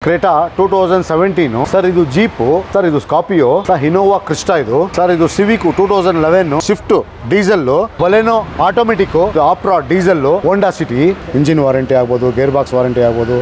Creta two thousand seventeen sir ಇದು jeep sir ಇದು Scorpio sir Innova Crysta ಇದು sir ಇದು Civic two thousand eleven Swift diesel Baleno automatic Optra diesel Honda City engine warranty ಆಗ್ಬೋದು gearbox warranty ಆಗ್ಬೋದು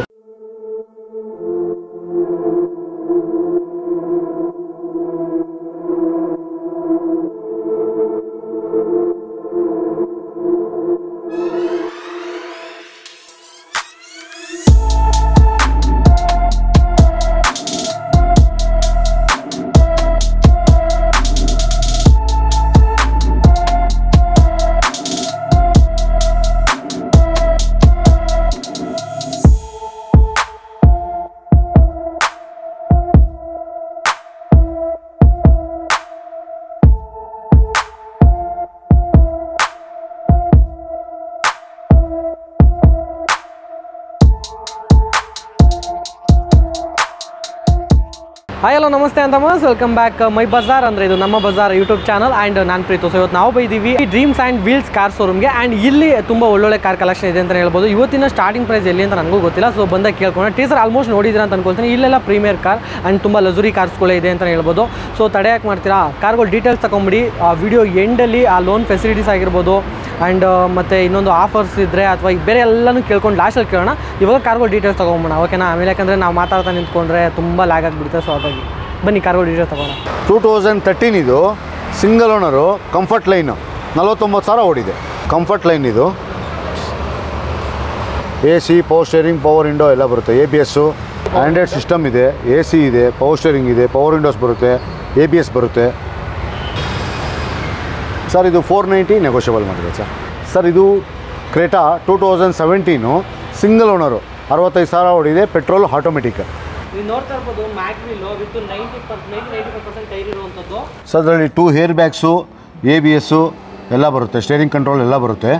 hi hello ನಮಸ್ತೆ ಅಂತ welcome back my Bazaar ಅಂದರೆ ಇದು ನಮ್ಮ ಬಜಾರ್ ಯೂಟ್ಯೂಬ್ ಚಾನಲ್ ಆ್ಯಂಡ್ ನಾನು ಪ್ರೀತು ಸೊ ಇವತ್ತು ನಾವು ಬೈದೀವಿ ಈ ಡ್ರೀಮ್ಸ್ ಆ್ಯಂಡ್ ವೀಲ್ಸ್ ಕಾರ್ ಶೋರೂಮ್ಗೆ ಆ್ಯಂಡ್ ಇಲ್ಲಿ ತುಂಬ ಒಳ್ಳೊಳ್ಳೆ ಕಾರ್ ಕಲೆಕ್ಷನ್ ಇದೆ ಅಂತ ಹೇಳ್ಬೋದು ಇವತ್ತಿನ ಸ್ಟಾರ್ಟಿಂಗ್ ಪ್ರೈಸ್ ಎಲ್ಲಿ ಅಂತ ನನಗೂ ಗೊತ್ತಿಲ್ಲ ಸೊ ಬಂದಾಗ ಕೇಳ್ಕೊಂಡು ಟೀಸರ್ ಆಲ್ಮೋಸ್ಟ್ ನೋಡಿದ್ರೆ ಅಂತ ಅನ್ಕೊಳ್ತೀನಿ ಇಲ್ಲೆಲ್ಲ ಪ್ರೀಮಿಯರ್ ಕಾರ್ ಆ್ಯಂಡ್ ತುಂಬ ಲಸುರಿ ಕಾರ್ಸ್ಗಳೇ ಇದೆ ಅಂತ ಹೇಳ್ಬೋದು ಸೊ ತಡೆಯಾಕೆ ಮಾಡ್ತೀರಾ ಕಾರ್ಗಳು ಡೀಟೇಲ್ಸ್ ತಗೊಂಬಿಡಿ ಆ ವಿಡಿಯೋ ಎಂಡಲ್ಲಿ ಆ ಲೋನ್ ಫೆಸಿಲಿಟೀಸ್ ಆಗಿರ್ಬೋದು ಆ್ಯಂಡ್ ಮತ್ತು ಇನ್ನೊಂದು ಆಫರ್ಸ್ ಇದ್ದರೆ ಅಥವಾ ಬೇರೆ ಎಲ್ಲನೂ ಕೇಳ್ಕೊಂಡು ಲಾಸ್ಟಲ್ಲಿ ಕೇಳೋಣ ಇವಾಗ ಕಾರ್ಗಳು ಡೀಟೇಲ್ಸ್ ತೊಗೊಂಬೋಣ ಓಕೆನಾ ಆಮೇಲೆ ಯಾಕಂದರೆ ನಾವು ಮಾತಾಡ್ತಾ ನಿಂತ್ಕೊಂಡ್ರೆ ತುಂಬ ಲ್ಯಾಗ್ ಆಗಿಬಿಡುತ್ತೆ ಸೊ ಹಾಗಾಗಿ ಬನ್ನಿ ಕಾರ್ಗಳು ಡೀಟೇಲ್ಸ್ ತೊಗೋಣ ಟೂ ತೌಸಂಡ್ ತರ್ಟೀನ್ ಇದು ಸಿಂಗಲ್ ಓನರು ಕಂಫರ್ಟ್ ಲೈನು ನಲವತ್ತೊಂಬತ್ತು ಸಾವಿರ ಓಡಿದೆ ಕಂಫರ್ಟ್ ಲೈನ್ ಇದು A C power steering power window ಎಲ್ಲ ಬರುತ್ತೆ A B S Android system ಇದೆ ಎ ಸಿ ಇದೆ ಪವರ್ ಸ್ಟೇರಿಂಗ್ ಇದೆ ಪವರ್ ವಿಂಡೋಸ್ ಬರುತ್ತೆ ಎ ಬಿ ಎಸ್ ಬರುತ್ತೆ ಸರ್ ಇದು ಫೋರ್ ನೈಂಟಿ ನೆಗೋಷಿಯಬಲ್ ಮಾಡಿದೆ ಸರ್ ಸರ್ ಇದು Creta two thousand seventeen single owner ಅರವತ್ತೈದು ಸಾವಿರ ಓಡಿದೆ ಪೆಟ್ರೋಲ್ ಆಟೋಮೆಟಿಕ್ ನೀವು ನೋಡ್ತಾ ಇರ್ಬೋದು mag wheel with ninety ninety ninety five percent tyre ಇರುವಂಥದ್ದು ಸೊ ಅದರಲ್ಲಿ two hair airbags A B S ಎಲ್ಲ ಬರುತ್ತೆ ಸ್ಟೇರಿಂಗ್ ಕಂಟ್ರೋಲ್ ಎಲ್ಲ ಬರುತ್ತೆ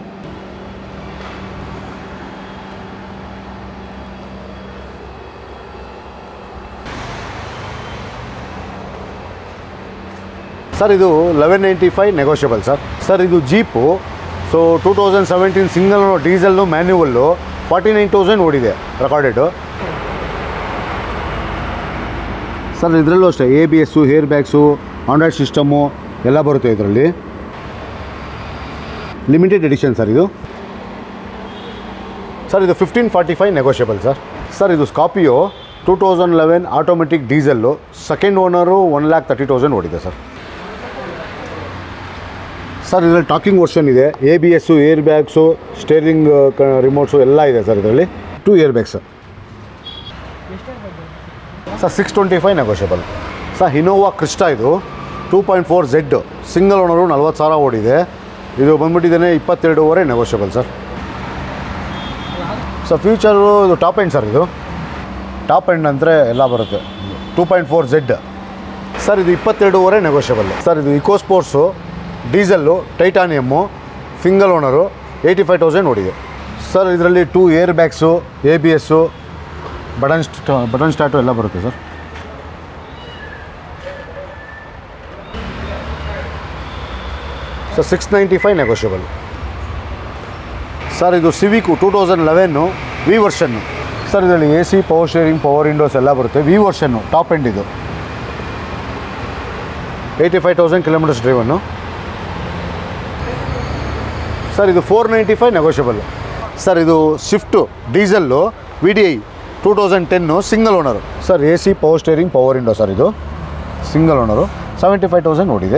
ಸರ್ ಇದು eleven ninety five negotiable sir sir ಇದು jeep so two thousand seventeen single diesel manual forty nine thousand ಓಡಿದೆ recorded sir ಇದರಲ್ಲೂ ಅಷ್ಟೇ A B S airbags Android system ಎಲ್ಲ ಬರುತ್ತೆ ಇದರಲ್ಲಿ ಲಿಮಿಟೆಡ್ ಎಡಿಷನ್ ಸರ್ ಇದು ಸರ್ ಇದು fifteen forty five negotiable sir sir ಇದು Scorpio two thousand eleven automatic diesel second owner one lakh thirty thousand ಓಡಿದೆ ಸರ್ ಸರ್ ಇದರಲ್ಲಿ ಟಾಕಿಂಗ್ ವರ್ಷನ್ ಇದೆ A B S air airbags steering remotes ಎಲ್ಲ ಇದೆ sir ಇದರಲ್ಲಿ two airbags sir six twenty five negotiable sir Innova Crysta ಇದು two point four Z single owner ನಲ್ವತ್ತು ಸಾವಿರ ಓಡಿದೆ ಇದು ಬಂದ್ಬಿಟ್ಟಿದ್ದೇನೆ ಇಪ್ಪತ್ತೆರಡೂವರೆ ನೆಗೋಷಿಯಬಲ್ ಸರ್ ಸರ್ ಫ್ಯೂಚರು ಇದು ಟಾಪ್ ಎಂಡ್ ಸರ್ ಇದು ಟಾಪ್ ಎಂಡ್ ಅಂದರೆ ಎಲ್ಲ ಬರುತ್ತೆ two point four Z sir ಇದು ಇಪ್ಪತ್ತೆರಡೂವರೆ ನೆಗೋಷಿಯಬಲ್ ಸರ್ ಇದು Eco Sports diesel titanium single owner eighty five thousand ಓಡಿದೆ ಸರ್ ಇದರಲ್ಲಿ two air bags A B S button st button start ಎಲ್ಲ ಬರುತ್ತೆ sir sir six ninety five negotiable sir ಇದು Civic two thousand eleven V version sir ಇದರಲ್ಲಿ A C power steering power windows ಎಲ್ಲ ಬರುತ್ತೆ V version top end ಇದು eighty five thousand kilometres driven sir ಇದು four ninety five negotiable sir ಇದು Swift diesel V D I two thousand ten single owner sir A C power steering power window sir ಇದು single owner seventy five thousand ಓಡಿದೆ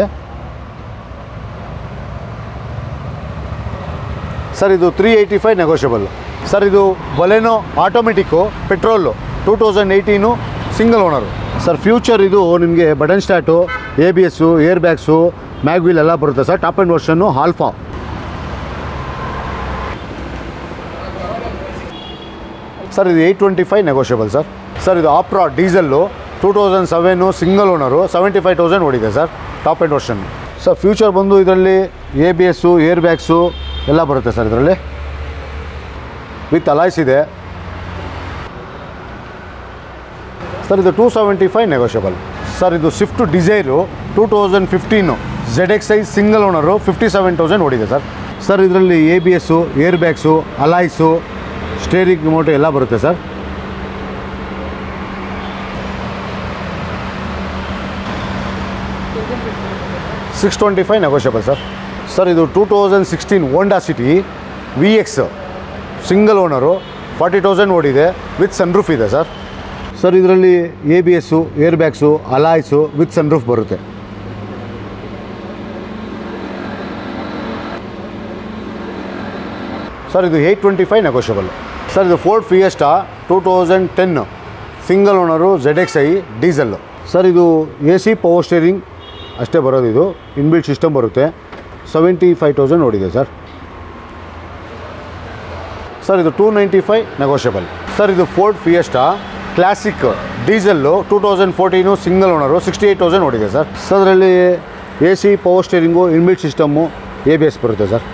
sir ಇದು three eighty five negotiable sir ಇದು Baleno automatic petrol two thousand eighteen single owner sir future ಇದು ನಿಮಗೆ button start A B S air airbags mag wheel ಎಲ್ಲ ಬರುತ್ತೆ sir top end version Alpha sir ಇದು eight twenty five negotiable sir sir ಇದು Optra diesel two thousand seven single owner seventy five thousand ಓಡಿದೆ sir top end version sir future ಬಂದು ಇದರಲ್ಲಿ A B S air airbags ಎಲ್ಲ ಬರುತ್ತೆ sir ಇದರಲ್ಲಿ with alloys ಇದೆ sir ಇದು two seventy five negotiable sir ಇದು Swift Dzire two thousand fifteen Z X I single owner fifty seven thousand ಓಡಿದೆ sir sir ಇದರಲ್ಲಿ A B S air bags alloys steering remote ಎಲ್ಲ ಬರುತ್ತೆ sir six twenty five negotiable sir sir ಇದು two thousand sixteen Honda City V X single owner forty thousand ಓಡಿದೆ with sunroof ಇದೆ sir sir ಇದರಲ್ಲಿ A B S air bags alloys with sunroof ಬರುತ್ತೆ sir ಇದು eight twenty five negotiable sir ಇದು Ford Fiesta two thousand ten single owner Z X I diesel sir ಇದು A C power steering ಅಷ್ಟೇ ಬರೋದು ಇದು inbuilt system ಬರುತ್ತೆ seventy five thousand ಓಡಿದೆ sir sir ಇದು two ninety five negotiable sir ಇದು Ford Fiesta Classic diesel two thousand fourteen single owner sixty eight thousand ಓಡಿದೆ sir sir ಅದರಲ್ಲಿ A C power steering inbuilt system A B S ಬರುತ್ತೆ sir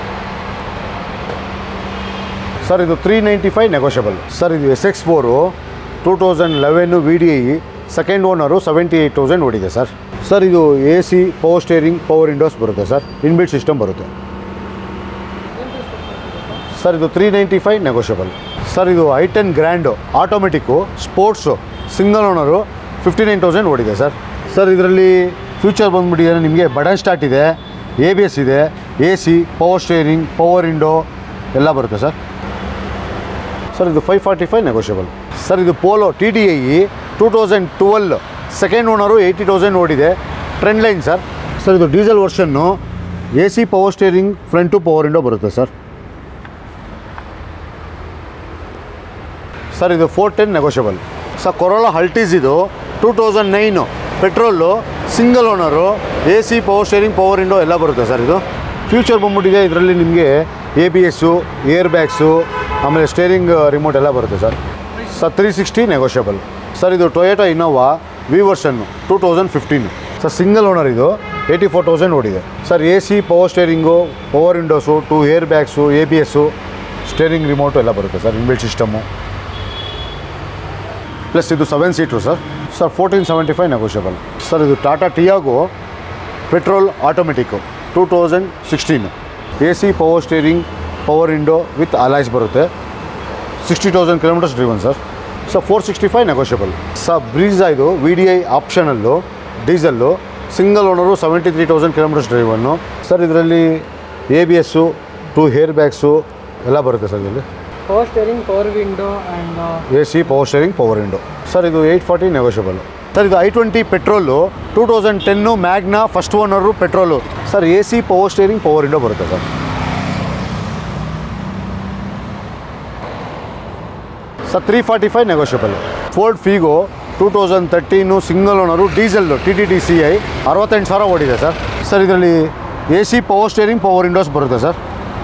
sir ಇದು three ninety five negotiable sir ಇದು S X four two thousand eleven V D I second owner seventy eight thousand ಓಡಿದೆ sir sir ಇದು A C power steering power windows ಬರುತ್ತೆ sir inbuilt system ಬರುತ್ತೆ sir ಇದು three ninety five negotiable sir ಇದು I ten Grand automatic sports single owner fifty nine thousand ಓಡಿದೆ sir sir ಇದರಲ್ಲಿ future ಬಂದುಬಿಟ್ಟಿದೆ ನಿಮಗೆ ಬಟನ್ ಸ್ಟಾರ್ಟ್ ಇದೆ ಎ ಬಿ ಎಸ್ ಇದೆ A C power steering power window ಎಲ್ಲ ಬರುತ್ತೆ ಸರ್ ಸರ್ ಇದು five forty five negotiable sir ಇದು Polo T D I two thousand twelve second owner eighty thousand ಓಡಿದೆ ಟ್ರೆಂಡ್ ಲೈನ್ ಸರ್ ಸರ್ ಇದು diesel ವರ್ಷನ್ನು A C power steering front power window ಬರುತ್ತೆ sir sir ಇದು four ten negotiable sir Corolla Altis ಇದು two thousand nine petrol single owner A C power steering power window ಎಲ್ಲ ಬರುತ್ತೆ sir ಇದು future ಬಂದ್ಬಿಟ್ಟಿದೆ ಇದರಲ್ಲಿ ನಿಮಗೆ A B S air bags ಆಮೇಲೆ ಸ್ಟೇರಿಂಗ್ ರಿಮೋಟ್ ಎಲ್ಲ ಬರುತ್ತೆ sir sir three sixty negotiable sir ಇದು Toyota Innova V version two thousand fifteen sir single owner ಇದು ಏಯ್ಟಿ ಫೋರ್ ತೌಸಂಡ್ ಓಡಿದೆ sir A C power steering power windows two air bags A B S steering remote ಎಲ್ಲ ಬರುತ್ತೆ sir inbuilt system plus ಇದು seven seater sir sir fourteen seventy five negotiable sir ಇದು Tata Tiago petrol automatic two thousand sixteen A C power steering power window with alloys ಬರುತ್ತೆ sixty thousand kilometres driven sir sir four sixty five negotiable sir Brezza ಇದು V D I optional diesel single owner seventy three thousand kilometres driven sir ಇದರಲ್ಲಿ A B S two hair bags ಎಲ್ಲ ಬರುತ್ತೆ sir ಇದರಲ್ಲಿ power steering power window and A C power steering power window sir ಇದು eight forty negotiable sir ಇದು I twenty petrol two thousand ten Magna first owner petrol sir A C power steering power window ಬರುತ್ತೆ sir sir three forty five negotiable Ford Figo two thousand thirteen single owner diesel T T T C I ಅರವತ್ತೆಂಟು ಸಾವಿರ ಓಡಿದೆ sir sir ಇದರಲ್ಲಿ A C power steering power windows ಬರುತ್ತೆ sir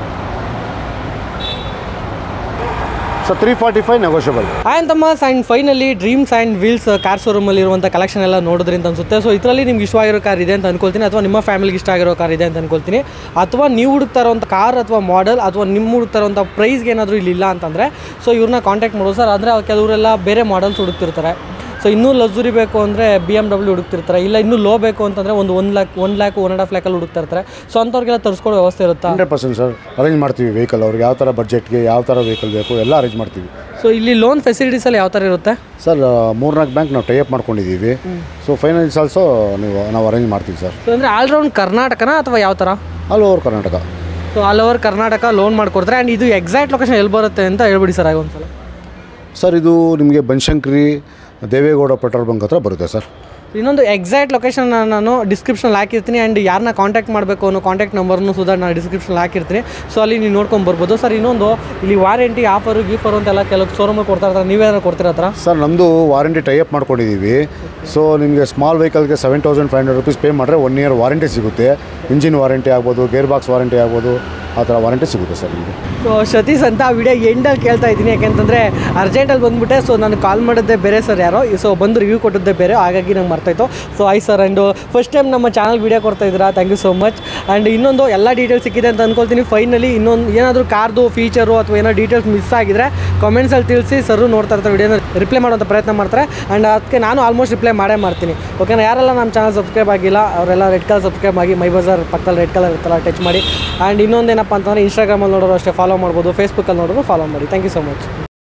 sir three forty five negotiable and ತಮ್ಮಸ್ and finally Dreams and wheels car ಶೋರೂಮಲ್ಲಿ ಇರುವಂಥ collection ಎಲ್ಲ ನೋಡಿದ್ರಿ ಅಂತ ಅನ್ಸುತ್ತೆ ಸೊ ಇದರಲ್ಲಿ ನಿಮ್ಗೆ ಇಷ್ಟವಾಗಿರೋ ಕಾರ್ ಇದೆ ಅಂತ ಅನ್ಕೊಳ್ತೀನಿ ಅಥವಾ ನಿಮ್ಮ ಫ್ಯಾಮಿಲಿಗೆ ಇಷ್ಟ ಆಗಿರೋ ಕಾರ್ ಇದೆ ಅಂತ ಅನ್ಕೊಳ್ತೀನಿ ಅಥವಾ ನೀವು ಹುಡುಕ್ತಾ ಇರೋಂಥ ಕಾರ್ ಅಥವಾ ಮಾಡೆಲ್ ಅಥವಾ ನಿಮ್ಮ ಹುಡುಕ್ತಾ ಇರೋಂಥ ಪ್ರೈಸ್ಗೆ ಏನಾದರೂ ಇಲ್ಲಿ ಇಲ್ಲ ಅಂತಂದರೆ ಸೊ ಇವ್ರನ್ನ ಕಾಂಟ್ಯಾಕ್ಟ್ ಮಾಡೋದು ಸರ್ ಅಂದರೆ ಕೆಲವರೆಲ್ಲ ಬೇರೆ ಮಾಡೆಲ್ಸ್ ಹುಡುಕ್ತಿರ್ತಾರೆ ಸೊ ಇನ್ನೂ ಲಕ್ಸುರಿ ಬೇಕು ಅಂದರೆ ಬಿ ಎಮ್ ಡಬ್ಲ್ಯೂ ಹುಡುಕ್ತಿರ್ತಾರೆ ಇಲ್ಲ ಇನ್ನೂ ಲೋ ಬೇಕು ಅಂತಂದರೆ ಒಂದು ಒಂದು lakh one lakh one and half ಲ್ಯಾಕಲ್ಲಿ ಹುಡುಕ್ತಾ ಇರ್ತಾರೆ ಸೊ ಅಂಥವ್ರಿಗೆಲ್ಲ ತರಿಸ್ಕೊಡೋ ವ್ಯವಸ್ಥೆ ಇರುತ್ತಾ ಹಂಡ್ರೆಡ್ ಪರ್ಸೆಂಟ್ ಸರ್ ಅರೇಂಜ್ ಮಾಡ್ತೀವಿ ವೆಹಿಕಲ್ ಅವ್ರಿಗೆ ಯಾವ ಥರ ಬಡ್ಜೆಟ್ಗೆ ಯಾವ ಥರ ವೆಹಿಕಲ್ ಬೇಕು ಎಲ್ಲ ಅರೇಂಜ್ ಮಾಡ್ತೀವಿ ಸೊ ಇಲ್ಲಿ ಲೋನ್ ಫೆಸಿಲಿಟೀಸಲ್ಲಿ ಯಾವ ಥರ ಇರುತ್ತೆ ಸರ್ ಮೂರ್ನಾಲ್ಕು ಬ್ಯಾಂಕ್ ನಾವು ಟೈಅಪ್ ಮಾಡ್ಕೊಂಡಿದ್ದೀವಿ ಸೊ ಫೈನಾನ್ಸ್ ಆಲ್ಸೋ ನೀವು ನಾವು ಅರೇಂಜ್ ಮಾಡ್ತೀವಿ ಸರ್ ಸೊ ಅಂದರೆ ಆಲ್ರೌಂಡ್ ಕರ್ನಾಟಕನ ಅಥವಾ ಯಾವ ಥರ all over Karnataka so all over Karnataka loan ಮಾಡಿಕೊಡ್ತಾರೆ ಆ್ಯಂಡ್ ಇದು ಎಕ್ಸಾಕ್ಟ್ ಲೊಕೇಶನ್ ಎಲ್ಲಿ ಬರುತ್ತೆ ಅಂತ ಹೇಳ್ಬಿಡಿ ಸರ್ ಆಗ ಒಂದ್ಸಲ ಸರ್ ಇದು ನಿಮಗೆ ಬನಶಂಕರಿ ದೇವೇಗೌಡ ಪೆಟ್ರೋಲ್ ಬಂಕ್ ಹತ್ರ ಬರುತ್ತೆ ಸರ್ ಇನ್ನೊಂದು ಎಕ್ಸಾಕ್ಟ್ ಲೊಕೇಶನ್ ನಾನು ಡಿಸ್ಕ್ರಿಪ್ಷನ್ ಹಾಕಿರ್ತೀನಿ ಆ್ಯಂಡ್ ಯಾರನ್ನ ಕಾಂಟ್ಯಾಕ್ಟ್ ಮಾಡಬೇಕು ಅನ್ನೋ ಕಾಂಟ್ಯಾಕ್ಟ್ ನಂಬರ್ನು ಸುಧಾ ನಾನು ಡಿಸ್ಕ್ರಿಪ್ಷನ್ ಹಾಕಿರ್ತೀನಿ ಸೊ ಅಲ್ಲಿ ನೀವು ನೋಡ್ಕೊಂಡು ಬರ್ಬೋದು ಸರ್ ಇನ್ನೊಂದು ಇಲ್ಲಿ ವಾರಂಟಿ ಆಫರು ಗೀಫರು ಅಂತೆಲ್ಲ ಕೆಲವು ಶೋರೂಮಲ್ಲಿ ಕೊಡ್ತಾ ಇರ್ತಾರೆ ನೀವೇನಾದ್ರು ಕೊಡ್ತೀರ ಹತ್ರ ಸರ್ ನಮ್ಮದು ವಾರಂಟಿ ಟೈಅಪ್ ಮಾಡ್ಕೊಂಡಿದ್ದೀವಿ ಸೊ ನಿಮಗೆ ಸ್ಮಾಲ್ ವೆಹಿಕಲ್ಗೆ seven thousand five hundred rupees pay ಮಾಡಿದ್ರೆ ಒನ್ ಇಯರ್ ವಾರಂಟಿ ಸಿಗುತ್ತೆ ಇಂಜಿನ್ ವಾರಂಟಿ ಆಗ್ಬೋದು ಗೇರ್ ಬಾಕ್ಸ್ ವಾರಂಟಿ ಆಗ್ಬೋದು ಆ ಥರ ವಾರಂಟಿ ಸಿಗುತ್ತೆ ಸರ್ ನಿಮಗೆ ಸೊ ಸತೀಶ್ ಅಂತ ಆ ವಿಡಿಯೋ ಎಂಡಲ್ಲಿ ಕೇಳ್ತಾ ಇದ್ದೀನಿ ಯಾಕೆಂತಂದರೆ ಅರ್ಜೆಂಟಲ್ಲಿ ಬಂದುಬಿಟ್ಟೆ ಸೊ ನಾನು ಕಾಲ್ ಮಾಡಿದ್ದೆ ಬೇರೆ ಸರ್ ಯಾರೋ ಸೊ ಬಂದು ರಿವ್ಯೂ ಕೊಟ್ಟಿದ್ದೆ ಬೇರೆ ಹಾಗಾಗಿ ನಂಗೆ ಮರ್ತಾಯಿತ್ತು ಸೊ ಆಯ್ ಸರ್ ಆ್ಯಂಡು ಫಸ್ಟ್ ಟೈಮ್ ನಮ್ಮ ಚಾನಲ್ ವಿಡಿಯೋ ಕೊಡ್ತಾ ಇದ್ದೀರಾ thank you so much and ಇನ್ನೊಂದು ಎಲ್ಲ ಡೀಟೇಲ್ಸ್ ಸಿಕ್ಕಿದೆ ಅಂತ ಅಂದ್ಕೊಳ್ತೀನಿ ಫೈನಲಿ ಇನ್ನೊಂದು ಏನಾದರೂ ಕಾರ್ದು ಫೀಚರು ಅಥವಾ ಏನೋ ಡೀಟೇಲ್ಸ್ ಮಿಸ್ ಆಗಿದ್ರೆ ಕಾಮೆಂಟ್ಸಲ್ಲಿ ತಿಳಿಸಿ ಸರು ನೋಡ್ತಾ ಇರ್ತಾರೆ ವಿಡಿಯೋನ ರಿಪ್ಲೈ ಮಾಡೋಂಥ ಪ್ರಯತ್ನ ಮಾಡ್ತಾರೆ ಆ್ಯಂಡ್ ಅದಕ್ಕೆ ನಾನು ಆಲ್ಮೋಸ್ಟ್ ರಿಪ್ಲೈ ಮಾಡೇ ಮಾಡ್ತೀನಿ ಓಕೆನಾ ಯಾರೆಲ್ಲ ನಮ್ಮ ಚಾನಲ್ ಸಬ್ಸ್ಕ್ರೈಬ್ ಆಗಿಲ್ಲ ಅವರೆಲ್ಲ ರೆಡ್ ಕಲರ್ ಸಬ್ಸ್ಕ್ರೈಬ್ ಆಗಿ ಮೈ ಬಜಾರ್ ಪಕ್ಕದಲ್ಲಿ ರೆಡ್ ಕಲರ್ ಇರ್ತಲ್ಲ ಟಚ್ ಮಾಡಿ ಆ್ಯಂಡ್ ಇನ್ನೊಂದೇನಪ್ಪ ಅಂತಂದರೆ ಇನ್ಸ್ಟಾಗ್ರಾಮಲ್ಲಿ ನೋಡೋರು ಅಷ್ಟೇ ಫಾಲೋ ಮಾಡ್ಬೋದು ಫೇಸ್ಬುಕ್ಕಲ್ಲಿ ನೋಡೋರು ಫಾಲೋ ಮಾಡಿ ಥ್ಯಾಂಕ್ ಯು ಸೊ ಮಚ್